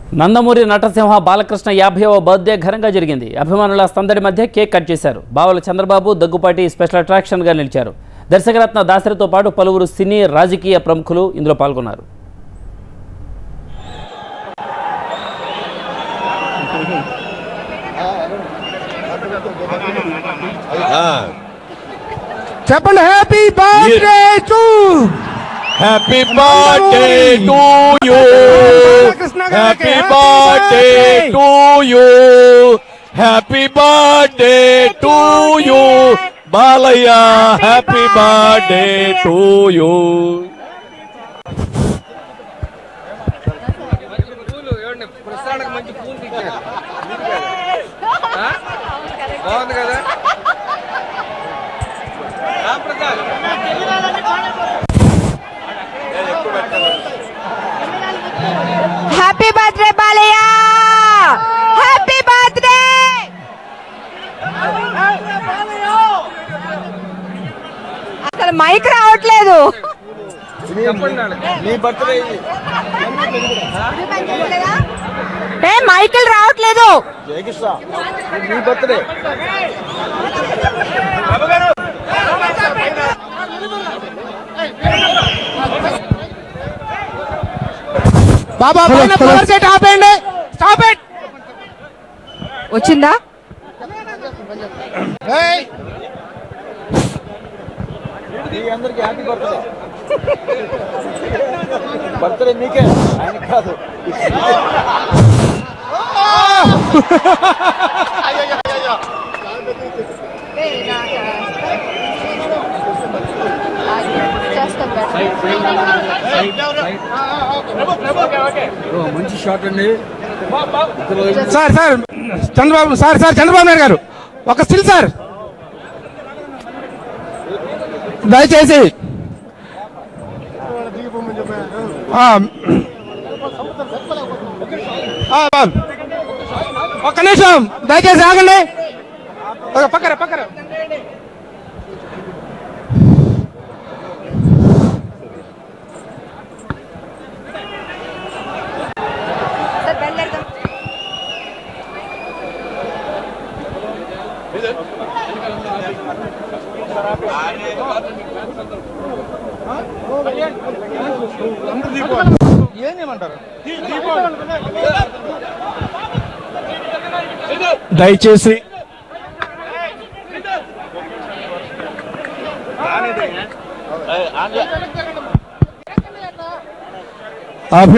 నందమూరి నటసింహ బాలకృష్ణ యాభైవ బర్త్డే ఘనంగా జరిగింది అభిమానుల సందడి మధ్య కేక్ కట్ చేశారు బావల చంద్రబాబు దగ్గుపాటి స్పెషల్ అట్రాక్షన్గా నిలిచారు దర్శకరత్న దాసరితో పాటు పలువురు సినీ రాజకీయ ప్రముఖులు ఇందులో పాల్గొన్నారు చెప్పండి happy birthday to happy birthday to you happy birthday to you happy birthday to you Balayya happy birthday to you బాగుంది కదా happy birthday Balayya happy birthday అసలు మైక్ రావట్లేదు చెప్పండి వాళ్ళకి. మీ బర్త్డే ఏ మైకులు రావట్లేదు మీ బర్త్డే బాబా పైన పవర్ సెట్ ఆపేయండి స్టాప్ ఇట్ వచ్చిందా మీ అందరికి హ్యాపీ బర్త్డే బర్త్డే మీకే ఆయన కాదు మంచి షాట్ అండి sir sir Chandrababu sir sir Chandrababu Naidu garu ఒక స్టిల్ సార్ దయచేసి ఆ, ఆ, బాబు. ఒక్క నిమిషం దయచేసి ఆగండి ఒక పక్కన పక్కన దయచేసి అభి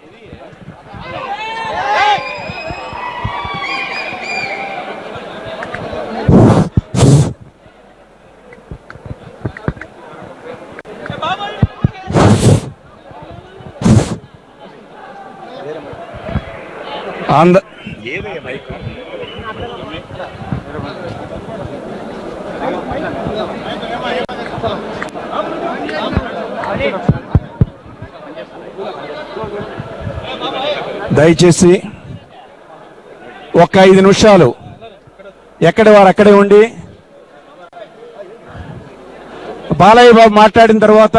ఆంధ్ర దయచేసి ఒక ఐదు నిమిషాలు ఎక్కడి వారు అక్కడే ఉండి బాలయ్య బాబు మాట్లాడిన తర్వాత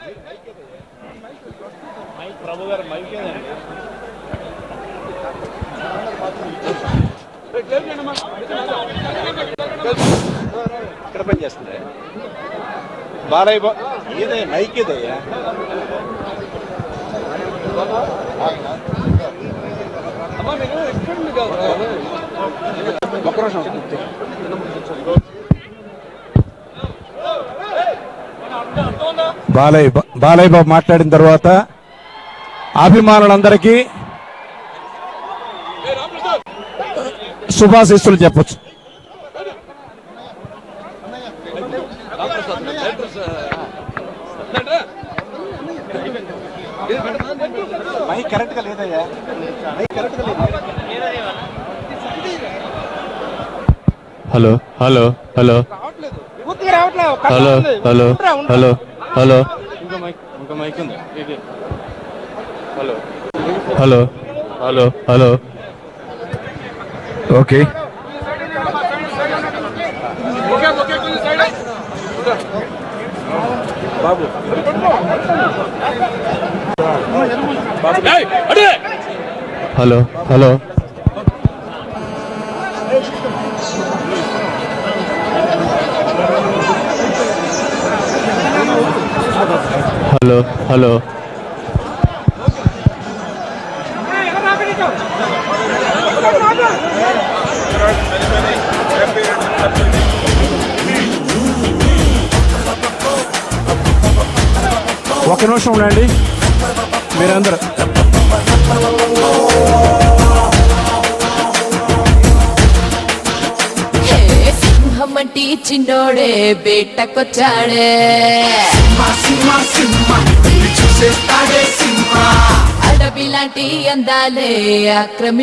ఎక్కడ పని చేస్తుంది బాలయ్య బా ఇదే మైక్ ఇదయ్యా ఒక్క నిమిషం బాలయ్య బా- బాలయ్య బాబు మాట్లాడిన తర్వాత అభిమానులందరికీ శుభాశిస్సులు చెప్పొచ్చు మైక్ కరెక్ట్ గా లేదయ్యా మైక్ కరెక్ట్ గా లేదు హలో హలో హలో పూర్తిగా రావట్లేదు హలో హలో హలో హలో ఇంకా మైక్ ఇంకా మైక్ ఉంది ఇది hello hello hello okay hello hello hello hello ఒక నిమిషం ఉండండి మీరందరూ సింహమంటి చిన్నోడే బేటకొచ్చాడే అడవి లాంటి అందాలే ఆక్రమి